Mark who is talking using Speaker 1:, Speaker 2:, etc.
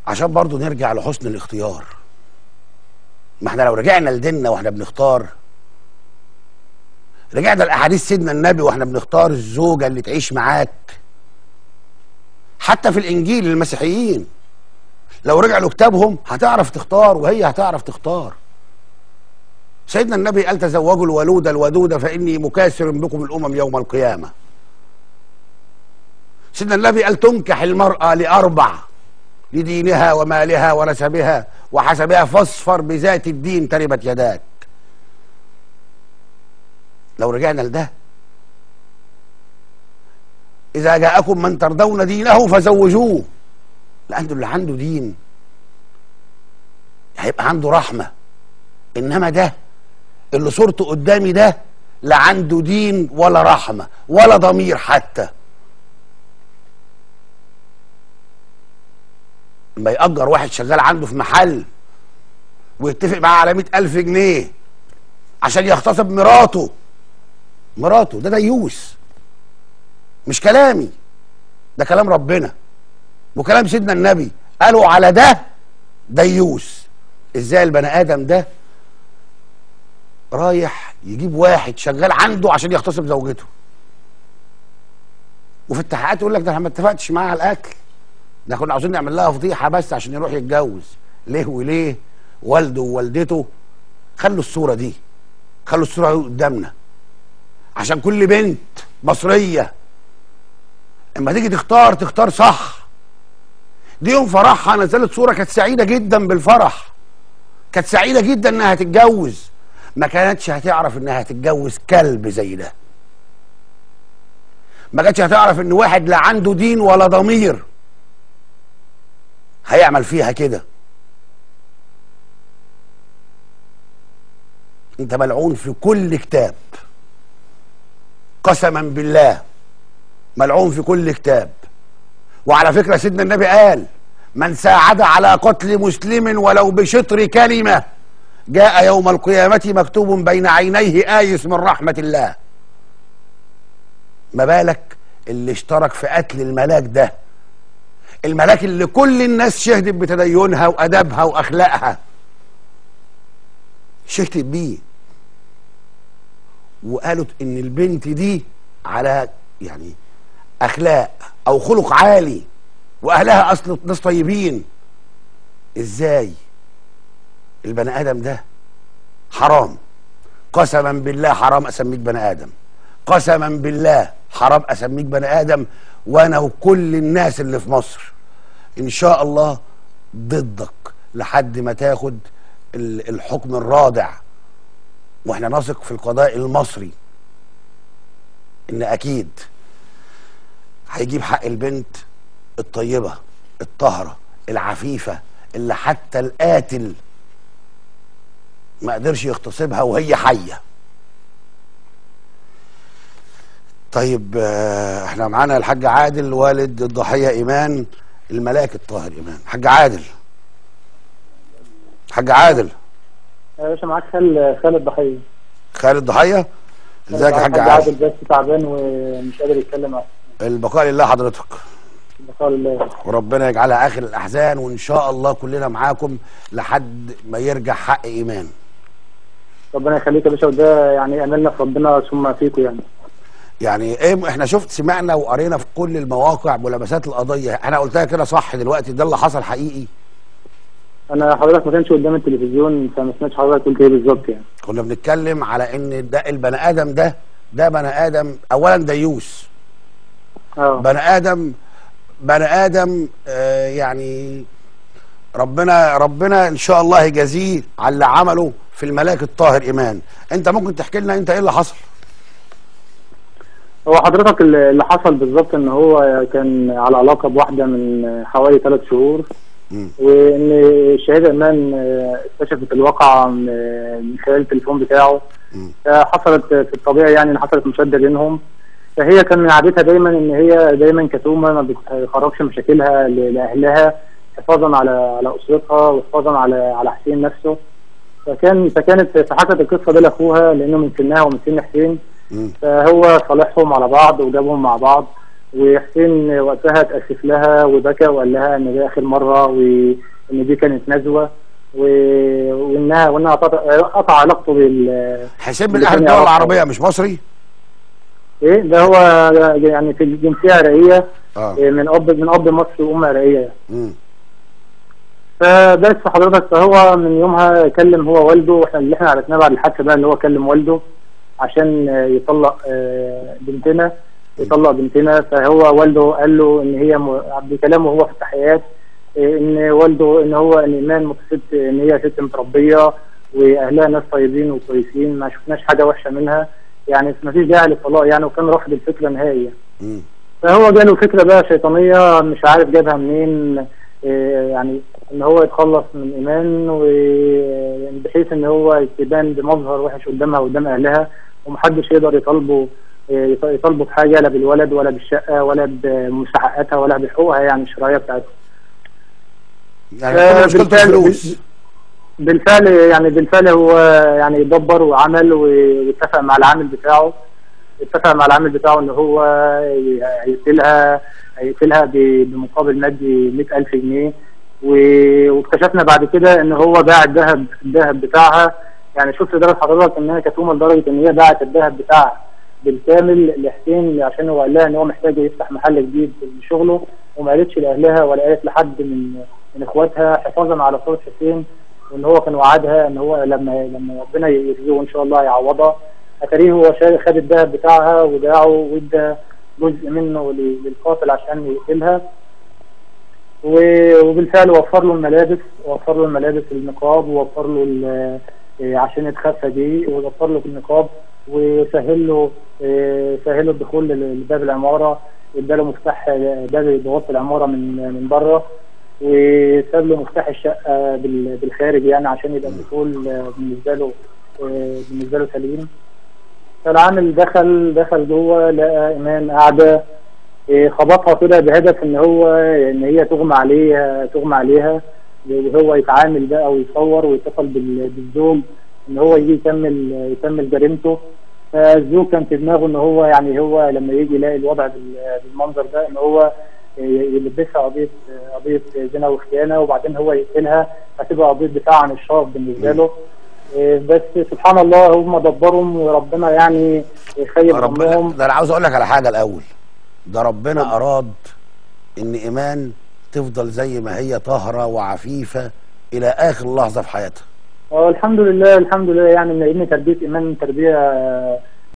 Speaker 1: عشان برضو نرجع لحسن الاختيار ما احنا لو رجعنا لديننا واحنا بنختار رجعنا لاحاديث سيدنا النبي واحنا بنختار الزوجه اللي تعيش معاك حتى في الانجيل للمسيحيين لو رجعوا لكتابهم هتعرف تختار وهي هتعرف تختار سيدنا النبي قال تزوجوا الولود الودود فاني مكاثر بكم الامم يوم القيامه سيدنا النبي قال تنكح المراه لاربع لدينها ومالها ونسبها وحسبها فاصفر بذات الدين تربت يداك لو رجعنا لده إذا جاءكم من ترضون دينه فزوجوه لأنه اللي عنده دين هيبقى عنده رحمة إنما ده اللي صورته قدامي ده لا عنده دين ولا رحمة ولا ضمير حتى لما يأجر واحد شغال عنده في محل ويتفق معاه على مئة ألف جنيه عشان يغتصب مراته مراته ده ديوس مش كلامي ده كلام ربنا وكلام سيدنا النبي قالوا على ده ديوس ازاي البني ادم ده رايح يجيب واحد شغال عنده عشان يغتصب زوجته وفي التحقيقات يقول لك ده انا ما اتفقتش معاه على الاكل ده كنا عاوزين نعمل لها فضيحه بس عشان يروح يتجوز ليه وليه والده ووالدته خلوا الصوره دي خلوا الصوره دي قدامنا عشان كل بنت مصريه اما تيجي تختار تختار صح دي يوم فرحها نزلت صوره كانت سعيده جدا بالفرح كانت سعيده جدا انها تتجوز ما كانتش هتعرف انها هتتجوز كلب زي ده ما كانتش هتعرف ان واحد لا عنده دين ولا ضمير هيعمل فيها كده انت ملعون في كل كتاب قسما بالله ملعون في كل كتاب وعلى فكرة سيدنا النبي قال من ساعد على قتل مسلم ولو بشطر كلمة جاء يوم القيامة مكتوب بين عينيه آيس من رحمة الله ما بالك اللي اشترك في قتل الملاك ده الملاك اللي كل الناس شهدت بتدينها وأدبها وأخلاقها شهدت بيه وقالت ان البنت دي على يعني اخلاق او خلق عالي واهلها اصل ناس طيبين ازاي البني ادم ده حرام قسما بالله حرام اسميك بني ادم قسما بالله حرام اسميك بني ادم وانا وكل الناس اللي في مصر ان شاء الله ضدك لحد ما تاخد الحكم الرادع واحنا نثق في القضاء المصري ان اكيد هيجيب حق البنت الطيبه الطاهره العفيفه اللي حتى القاتل ما قدرش يغتصبها وهي حيه طيب احنا معانا الحاج عادل والد الضحيه ايمان الملاك الطاهر ايمان حاج عادل حاج عادل
Speaker 2: يا باشا معاك خال خالد ضحيه
Speaker 1: خالد ضحيه ازيك يا حاج
Speaker 2: عادل
Speaker 1: عادل
Speaker 2: بس تعبان ومش قادر يتكلم معاك
Speaker 1: البقاء لله حضرتك
Speaker 2: بقاء لله
Speaker 1: وربنا يجعلها اخر الاحزان وان شاء الله كلنا معاكم لحد ما يرجع حق ايمان
Speaker 2: ربنا يخليك يا باشا وده يعني املنا في ربنا ثم فيكم يعني
Speaker 1: يعني ايه احنا شفت سمعنا وقرينا في كل المواقع ملابسات القضيه انا قلتها كده صح دلوقتي ده اللي حصل حقيقي
Speaker 2: انا حضرتك ما كانش قدام التلفزيون فما سمعتش حضرتك قلت ايه بالظبط يعني
Speaker 1: كنا بنتكلم على ان ده البني ادم ده ده بني ادم اولا ديوس
Speaker 2: اه
Speaker 1: بني ادم بني ادم آه يعني ربنا ربنا ان شاء الله يجازيه على اللي عمله في الملاك الطاهر ايمان انت ممكن تحكي لنا انت ايه اللي حصل
Speaker 2: هو حضرتك اللي اللي حصل بالظبط ان هو كان على علاقه بواحده من حوالي ثلاث شهور
Speaker 1: مم.
Speaker 2: وان الشهاده امان آه، اكتشفت الواقعه من من خلال التليفون بتاعه
Speaker 1: مم.
Speaker 2: فحصلت في الطبيعي يعني ان حصلت مشاده بينهم فهي كان من عادتها دايما ان هي دايما كتومه ما بتخرجش مشاكلها ل- لاهلها حفاظا على على اسرتها وحفاظا على على حسين نفسه فكان فكانت فحكت القصه دي لاخوها لانه من سنها ومن سن حسين
Speaker 1: مم.
Speaker 2: فهو صالحهم على بعض وجابهم مع بعض وحسين وقتها اتاسف لها وبكى وقال لها ان دي اخر مره وان دي كانت نزوه و- وانها وانها قطع قطع علاقته بال
Speaker 1: حسين من
Speaker 2: اللي
Speaker 1: اهل
Speaker 2: كان
Speaker 1: الدول
Speaker 2: يعرفه.
Speaker 1: العربيه مش مصري
Speaker 2: ايه ده هو يعني في الجنسيه عراقيه
Speaker 1: اه
Speaker 2: إيه، من اب من اب مصري وام عراقيه
Speaker 1: مم.
Speaker 2: فبس حضرتك فهو من يومها كلم هو والده احنا اللي احنا عرفناه بعد الحادثه بقى اللي هو كلم والده عشان آه، يطلق آه، بنتنا يطلق بنتنا فهو والده قال له ان هي م- بكلامه هو في التحقيقات آه، ان والده ان هو ان ايمان متست ان هي ست متربيه واهلها ناس طيبين وكويسين ما شفناش حاجه وحشه منها يعني ما فيش داعي للطلاق يعني وكان رافض الفكره نهائيا
Speaker 1: مم.
Speaker 2: فهو جاله فكرة بقى شيطانية مش عارف جابها منين إيه يعني ان هو يتخلص من ايمان وبحيث ان هو يبان بمظهر وحش قدامها وقدام اهلها ومحدش يقدر يطالبه إيه، يط- يطالبه بحاجة لا بالولد ولا بالشقة ولا بمستحقاتها ولا بحقوقها يعني الشرعية بتاعتها
Speaker 1: يعني
Speaker 2: آه،
Speaker 1: كل مشكلته
Speaker 2: بالفعل-
Speaker 1: فلوس
Speaker 2: بالفعل يعني بالفعل هو يعني دبر وعمل واتفق مع العامل بتاعه اتفق مع العامل بتاعه ان هو هيقتلها هيقتلها ب- بمقابل مادي 100000 جنيه و- واكتشفنا بعد كده ان هو باع الذهب الذهب بتاعها يعني شفت درجه حضرتك انها كتومه لدرجه ان هي باعت الذهب بتاعها بالكامل لحسين عشان هو قال لها ان هو محتاج يفتح محل جديد لشغله وما قالتش لاهلها ولا قالت لحد من من اخواتها حفاظا على صوره حسين وان هو كان وعدها ان هو لما لما ربنا يرزقه ان شاء الله يعوضها اتاريه هو شا- خد الذهب بتاعها وباعه وادى جزء منه ل- للقاتل عشان يقتلها و- وبالفعل وفر له الملابس وفر له الملابس النقاب ووفر له ال- إيه عشان يتخفى بيه ووفر له النقاب وسهل له إيه، سهل له الدخول لل- لباب العماره اداله مفتاح باب بوابه العماره من من بره وساب له مفتاح الشقه بال- بالخارج يعني عشان يبقى الدخول آه، بالنسبه له آه، بالنسبه له سليم فالعامل دخل دخل جوه لقى ايمان قاعده إيه، خبطها كده بهدف ان هو ان هي تغمى عليها تغمى عليها وهو يتعامل بقى ويصور ويتصل بال- بالزوج ان هو يجي يكمل يكمل جريمته فالزوج كان في دماغه ان هو يعني هو لما يجي يلاقي الوضع بال- بالمنظر ده ان هو يلبسها قضيه قضيه زنا وخيانه وبعدين هو يقتلها هتبقى قضيه دفاع عن الشرف بالنسبه له إيه، بس سبحان الله هم دبرهم وربنا يعني يخيب
Speaker 1: ربنا
Speaker 2: ظنهم
Speaker 1: ده انا عاوز اقول لك على حاجه الاول ده ربنا اراد ان ايمان تفضل زي ما هي طاهره وعفيفه الى اخر لحظه في حياتها
Speaker 2: اه الحمد لله الحمد لله يعني لان تربيه ايمان تربيه